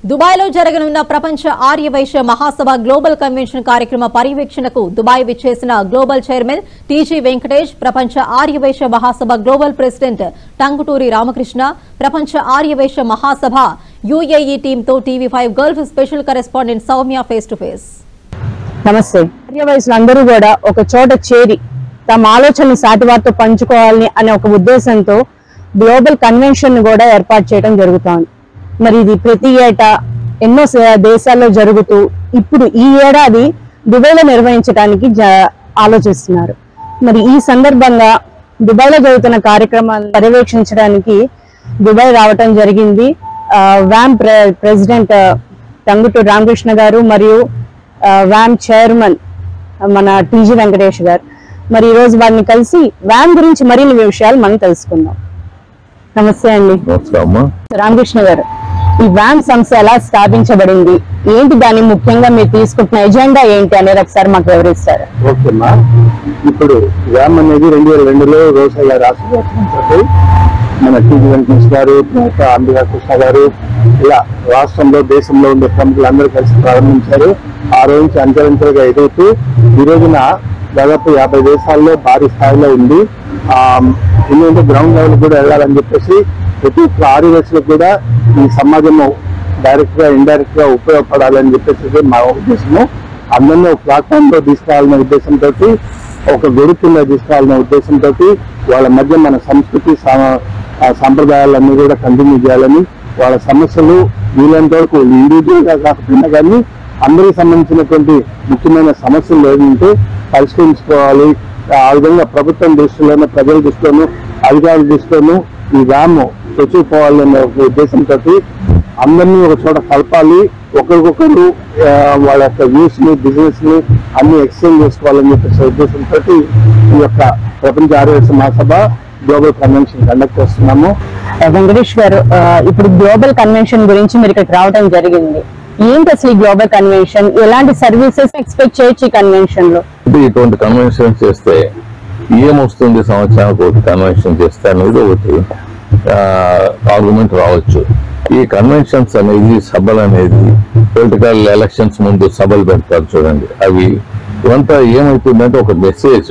దుబాయ్లో జరగనున్న ప్రపంచ ఆర్యవైశ్య మహాసభ గ్లోబల్ కన్వెన్షన్ కార్యక్రమ పర్యవేక్షణకు దుబాయ్ విచ్చేసిన global chairman TG Venkatesh Prapancha Arya Vysya Mahasabha global president Tanguturi Ramakrishna Prapancha Arya Vysya Mahasabha UAE టీంతో TV five Gulf special correspondent Soumya face to face నమస్తే ఆర్య వయసులో అందరూ కూడా ఒక చోట చేరి తమ ఆలోచనలు సాటివారితో పంచుకోవాలని అనే ఒక ఉద్దేశంతో గ్లోబల్ కన్వెన్షన్ కూడా ఏర్పాటు చేయడం జరుగుతోంది మరి ఇది ప్రతి ఏటా ఎన్నో స- దేశాల్లో జరుగుతూ ఇప్పుడు ఈ ఏడాది దుబాయ్లో నిర్వహించడానికి జ- ఆలోచిస్తున్నారు మరి ఈ సందర్భంగా దుబాయ్లో జరుగుతున్న కార్యక్రమాలను పర్యవేక్షించడానికి దుబాయ్ రావటం జరిగింది ఆ, వ్యామ్ ప్రె- ప్రెసిడెంట్ ఆ, టంగుటూరి రామకృష్ణ గారు మరియు ఆ, వ్యామ్ చైర్మన్ మన టీజీ వెంకటేష్ గారు మరి ఈ రోజు వారిని కలిసి వ్యామ్ గురించి మరిన్ని విషయాలు మనం తెలుసుకుందాం నమస్తే అండి నమస్కారమ్మా రామకృష్ణ గారు ఈ వ్యామ్ సంస్థ ఎలా స్థాపించబడింది ఏంటి దాన్ని ముఖ్యంగా మీరు తీసుకుంటున్న ఎజెండా ఏంటి అనేది ఒకసారి మాకు వివరిస్తారు ఓకేమ్మా ఇప్పుడు వ్యామ్ అనేది రెండు వేల రెండులో రోసయ్య రాష్ట్ర మన టీవీ వెంకటేష్ గారు తర్వాత అంబికా కృష్ణ గారు ఇలా రాష్ట్రంలో దేశంలో ఉండే ప్రముఖులందరూ కలిసి ప్రారంభించారు ఆ రోజు నుంచి అంచెలంచెలుగా ఎదుగుతూ ఈ రోజున దాదాపు యాభై దేశాల్లో భారీ స్థాయిలో ఉంది ఆ ఎందుకంటే గ్రౌండ్ లెవెల్ కూడా వెళ్ళాలని చెప్పేసి ప్రతి ఒక్క ఆదివాసులకు కూడా ఈ సమాజంలో డైరెక్ట్ గా ఇండైరెక్ట్ గా ఉపయోగపడాలని చెప్పేసి మా ఉద్దేశము అందరినీ ఒక ప్లాట్ఫామ్ లో తీసుకురావాలనే ఉద్దేశంతో ఒక గొడుగు కింద తీసుకురావాలనే ఉద్దేశంతో వాళ్ళ మధ్య మన సంస్కృతి సా- ఆ సాంప్రదాయాలన్నీ కూడా కంటిన్యూ చేయాలని వాళ్ళ సమస్యలు వీలైనంత వరకు ఇండివిజువల్ గా కాకపోయినా కానీ అందరికి సంబంధించినటువంటి ముఖ్యమైన సమస్యలు ఏంటంటే పరిష్కరించుకోవాలి ఆ విధంగా ప్రభుత్వం దృష్టిలోనూ ప్రజల దృష్టిలోనూ అధికారుల దృష్టిలోనూ ఈ వ్యామ్ తెచ్చుకోవాలనే ఒక ఉద్దేశంతో అందరినీ ఒక చోట కలపాలి ఒకరికొకరు ఆ, వాళ్ళ యొక్క వ్యూస్ ని బిజినెస్ ని అన్ని ఎక్స్చేంజ్ చేసుకోవాలని చెప్పేసి ఉద్దేశంతో ఈ యొక్క ప్రపంచ ఆరోగ్య మహాసభ గ్లోబల్ కన్వెన్షన్ కండక్ట్ చేస్తున్నాము ఆ, వెంకటేష్ గారు ఆ, ఇప్పుడు గ్లోబల్ కన్వెన్షన్ గురించి మీరు ఇక్కడికి రావడం జరిగింది ఏంటి అసలు ఈ గ్లోబల్ కన్వెన్షన్ ఎలాంటి సర్వీసెస్ ఎక్స్పెక్ట్ చేయొచ్చు ఈ కన్వెన్షన్ లో అంటే ఇటువంటి కన్వెన్షన్ చేస్తే ఏమొస్తుంది సంవత్సరానికి ఒకటి కన్వెన్షన్ చేస్తే అనేది ఒకటి ఆర్గ్యుమెంట్ రావచ్చు ఈ కన్వెన్షన్స్ అనేది సభలు అనేది పొలిటికల్ ఎలక్షన్స్ ముందు సభలు పెడతారు చూడండి అవి ఇవంతా ఏమవుతుందంటే ఒక మెసేజ్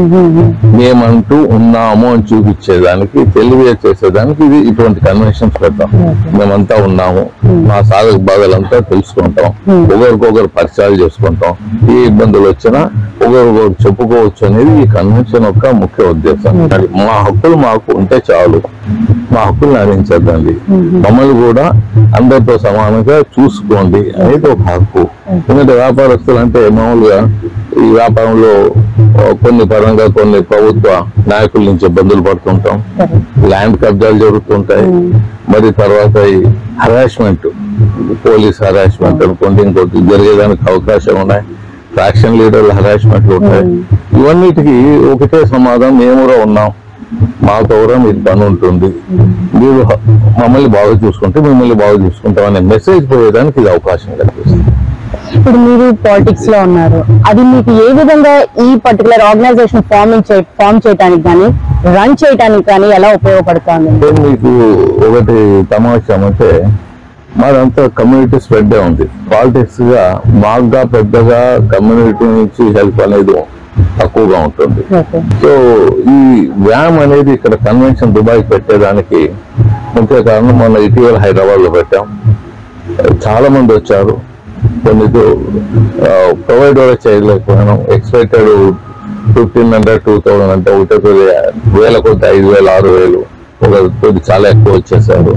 మేమంటూ ఉన్నాము అని చూపించేదానికి తెలియజేసేదానికి ఇది ఇటువంటి కన్వెన్షన్స్ పెడతాం మేమంతా ఉన్నాము మా సాధక బాధలంతా తెలుసుకుంటాం ఒకరికొకరు పరిచయాలు చేసుకుంటాం ఏ ఇబ్బందులు వచ్చినా ఒకరికొకరు చెప్పుకోవచ్చు అనేది ఈ కన్వెన్షన్ యొక్క ముఖ్య ఉద్దేశం అది మా హక్కులు మాకు ఉంటే చాలు మా హక్కులు అందించద్దండి మమ్మల్ని కూడా అందరితో సమానంగా చూసుకోండి అనేది ఒక హక్కు ఎందుకంటే వ్యాపారస్తులు అంటే మామూలుగా ఈ వ్యాపారంలో ఆ, కొన్ని పరంగా కొన్ని ప్రభుత్వ నాయకుల నుంచి ఇబ్బందులు పడుతుంటాం ల్యాండ్ కబ్జాలు జరుగుతుంటాయి మరి తర్వాత ఈ హరాస్మెంట్ పోలీస్ హరాస్మెంట్ అనుకోండి ఇంకోటి జరిగేదానికి అవకాశం ఉన్నాయి ఫ్యాక్షన్ లీడర్ల హరాస్మెంట్లు ఉంటాయి ఇవన్నిటికీ ఒకటే సమాధానం మేము కూడా ఉన్నాం మాతో కూడా మీకు పని ఉంటుంది మీరు హ- మమ్మల్ని బాగా చూసుకుంటే మిమ్మల్ని బాగా చూసుకుంటాం అనే మెసేజ్ పోయేదానికి ఇది అవకాశం కల్పిస్తుంది ఇప్పుడు మీరు పాలిటిక్స్ లో ఉన్నారు అది మీకు ఏ విధంగా ఈ పర్టికులర్ ఆర్గనైజేషన్ ఫార్మింగ్ చే ఫార్మ్ చేయడానికి కానీ రన్ చేయడానికి కానీ ఎలా ఉపయోగపడుతుంది అంటే మీకు ఒకటి తమాషం అంటే మాదంతా కమ్యూనిటీ స్ప్రెడ్ ఉంది పాలిటిక్స్ గా బాగా పెద్దగా కమ్యూనిటీ నుంచి హెల్ప్ అనేది తక్కువగా ఉంటుంది ఓకే సో ఈ వ్యామ్ అనేది ఇక్కడ కన్వెన్షన్ దుబాయ్ పెట్టేదానికి ముఖ్య కారణం మొన్న ఇటీవల హైదరాబాద్ లో పెట్టాం చాలా మంది వచ్చారు కొన్ని ప్రొవైడ్ కూడా చేయలేకపోయినాం expected fifteen hundred two thousand అంటే ఒకటే కొద్ది వేల కొద్ది ఐదు వేలు ఆరు వేలు ఒక కొద్ది చాలా ఎక్కువ వచ్చేసారు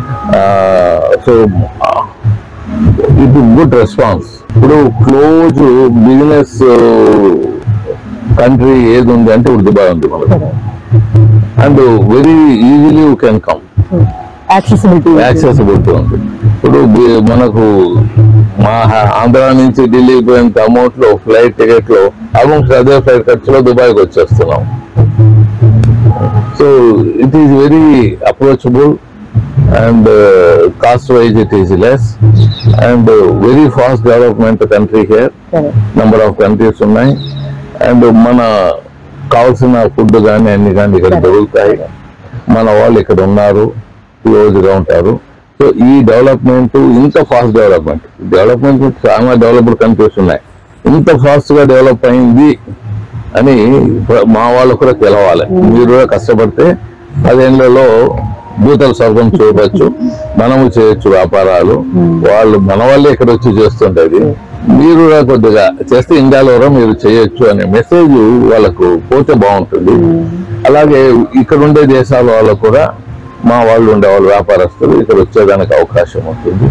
సో ఇది గుడ్ రెస్పాన్స్ ఇప్పుడు క్లోజ్ బిజినెస్ కంట్రీ ఏది ఉంది అంటే ఇప్పుడు దుబాయ్ ఉంది మనకు and very easily you can come accessibility accessibility ఉంది ఇప్పుడు బి- మనకు మా హ- ఆంధ్ర నుంచి ఢిల్లీ పోయేంత అమౌంట్ లో ఫ్లైట్ టికెట్ లో ఆల్మోస్ట్ అదే ఫ్లైట్ ఖర్చులో దుబాయ్కి వచ్చేస్తున్నాం so it is very approachable and cost wise it is less and very fast development country here number of countries ఉన్నాయి అండ్ మన కావాల్సిన ఫుడ్ కానీ అన్ని కానీ ఇక్కడ దొరుకుతాయి మన వాళ్ళు ఇక్కడ ఉన్నారు క్లోజ్ గా ఉంటారు సో ఈ డెవలప్మెంట్ ఇంత ఫాస్ట్ డెవలప్మెంట్ డెవలప్మెంట్ చాలా డెవలప్డ్ కంట్రీస్ ఉన్నాయి ఇంత ఫాస్ట్ గా డెవలప్ అయింది అని మా వాళ్ళు కూడా తెలవాలి మీరు కూడా కష్టపడితే పదేళ్లలో భూతల స్వర్గం చూడవచ్చు మనము చేయొచ్చు వ్యాపారాలు వాళ్ళు మన వాళ్ళే ఇక్కడ వచ్చి చేస్తుంటది మీరు కూడా కొద్దిగా చేస్తే ఇండియాలో కూడా మీరు చేయొచ్చు అనే మెసేజ్ వాళ్ళకు పోతే బాగుంటుంది అలాగే ఇక్కడ ఉండే దేశాల వాళ్ళకు కూడా మా వాళ్ళు ఉండే వాళ్ళు వ్యాపారస్తులు ఇక్కడ వచ్చేదానికి అవకాశం ఉంటుంది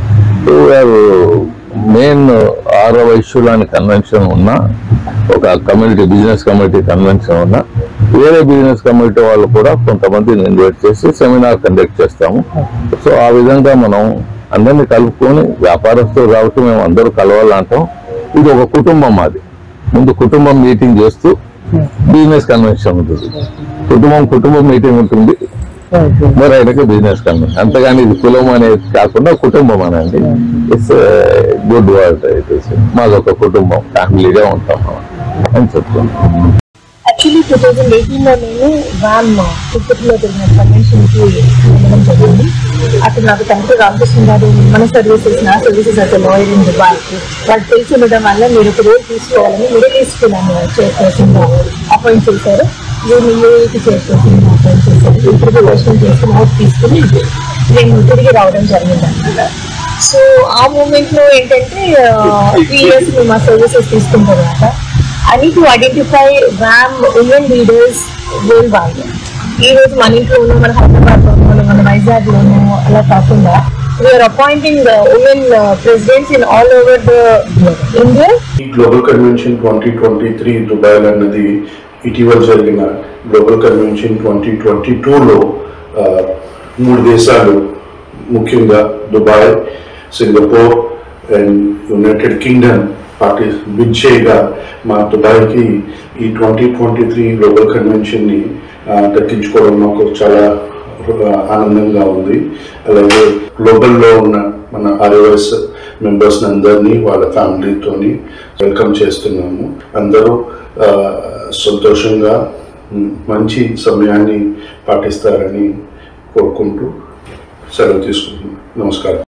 మెయిన్ ఆరవ ఇష్యూలు అని కన్వెన్షన్ ఉన్న ఒక కమ్యూనిటీ బిజినెస్ కమ్యూనిటీ కన్వెన్షన్ ఉన్న వేరే బిజినెస్ కమ్యూనిటీ వాళ్ళు కూడా కొంతమందిని ఇన్వైట్ చేసి సెమినార్ కండక్ట్ చేస్తాము సో ఆ విధంగా మనం అందరినీ కలుపుకొని వ్యాపారస్తులు కాబట్టి మేము అందరూ కలవాలంటాం ఇది ఒక కుటుంబం మాది ముందు కుటుంబం మీటింగ్ చేస్తూ బిజినెస్ కన్వెన్షన్ ఉంటుంది కుటుంబం కుటుంబం మీటింగ్ ఉంటుంది మరి ఆయనకి బిజినెస్ కన్వెన్షన్ అంతగాని ఇది కులం అనేది కాకుండా కుటుంబం అనండి it's good word it is మాది ఒక కుటుంబం ఫ్యామిలీగా ఉంటాం మనం అని చెప్తున్నాం యాక్చువల్లీ టూ థౌజండ్ ఎయిటీన్లో నేను వ్యామ్ తిరుపతిలో జరిగిన కన్వెన్షన్కి వెళ్ళడం జరిగింది అక్కడ నాకు తండ్రి రామకృష్ణ గారు మన సర్వీసెస్ నా services as lawyer in Dubai వాళ్ళు తెలిసి ఉండడం వల్ల మీరు ఒక రోల్ తీసుకోవాలని మిడిల్ ఈస్ట్ నన్ను చైర్పర్సన్ అపాయింట్ చేశారు నేను యూఏకి చైర్పర్సన్ అపాయింట్ చేశారు ఇద్దరికి వర్షం చేసి నోట్ తీసుకుని నేను తిరిగి రావడం జరిగింది అనమాట సో ఆ మూమెంట్ లో ఏంటంటే త్రీ ఇయర్స్ మేము ఆ సర్వీసెస్ తీసుకున్న తర్వాత ఐ నీడ్ టు ఐడెంటిఫై ర్యామ్ ఉమెన్ లీడర్స్ వరల్డ్ వైడ్ ఈ రోజు మన ఇంట్లోనూ మన హైదరాబాద్ లోను మన వైజాగ్ లోను అలా కాకుండా we're appointing women presidents in all over the India ఈ global convention twenty twenty three Dubai అన్నది ఇటీవల జరిగిన గ్లోబల్ కన్వెన్షన్ ట్వంటీ ట్వంటీ టూలో మూడు దేశాలు ముఖ్యంగా Dubai Singapore and United Kingdom party bid చేయగా మా దుబాయ్కి ఈ ట్వంటీ ట్వంటీ త్రీ గ్లోబల్ కన్వెన్షన్ని దక్కించుకోవడం మాకు చాలా ఆనందంగా ఉంది అలాగే గ్లోబల్లో ఉన్న మన ఆర్ఎస్ మెంబర్స్ అందరినీ వాళ్ళ ఫ్యామిలీతోని వెల్కమ్ చేస్తున్నాము అందరూ ఆ, సంతోషంగా మ్, మంచి సమయాన్ని పాటిస్తారని కోరుకుంటూ సెలవు తీసుకుంటున్నాను నమస్కారం